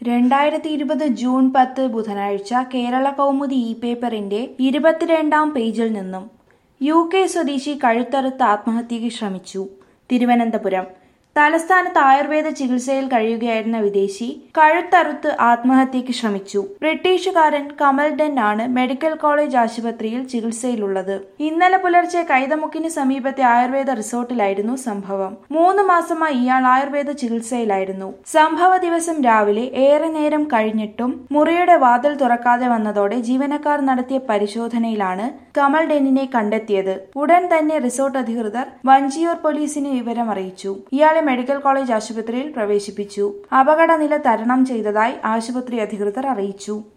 രണ്ടായിരത്തി ഇരുപത് ജൂൺ പത്ത് ബുധനാഴ്ച കേരള കൗമുദി ഇ പേപ്പറിന്റെ ഇരുപത്തിരണ്ടാം പേജിൽ നിന്നും യു കെ സ്വദേശി കഴുത്തറുത്ത് ആത്മഹത്യയ്ക്ക് ശ്രമിച്ചു തിരുവനന്തപുരം തലസ്ഥാനത്ത് ആയുർവേദ ചികിത്സയിൽ കഴിയുകയായിരുന്ന വിദേശി കഴുത്തറുത്ത് ആത്മഹത്യയ്ക്ക് ശ്രമിച്ചു ബ്രിട്ടീഷുകാരൻ കമൽ ഡെൻ ആണ് മെഡിക്കൽ കോളേജ് ആശുപത്രിയിൽ ചികിത്സയിലുള്ളത് ഇന്നലെ പുലർച്ചെ കൈതമുക്കിന് സമീപത്തെ ആയുർവേദ റിസോർട്ടിലായിരുന്നു സംഭവം മൂന്ന് മാസമായി ഇയാൾ ആയുർവേദ ചികിത്സയിലായിരുന്നു സംഭവ ദിവസം രാവിലെ ഏറെ നേരം കഴിഞ്ഞിട്ടും മുറിയുടെ വാതിൽ തുറക്കാതെ വന്നതോടെ ജീവനക്കാർ നടത്തിയ പരിശോധനയിലാണ് കമൽ ഡെന്നിനെ കണ്ടെത്തിയത് ഉടൻ തന്നെ റിസോർട്ട് അധികൃതർ വഞ്ചിയൂർ പോലീസിനെ വിവരം അറിയിച്ചു ഇയാളെ മെഡിക്കൽ കോളേജ് ആശുപത്രിയിൽ പ്രവേശിപ്പിച്ചു അപകടനില തരണം ചെയ്തതായി ആശുപത്രി അധികൃതർ അറിയിച്ചു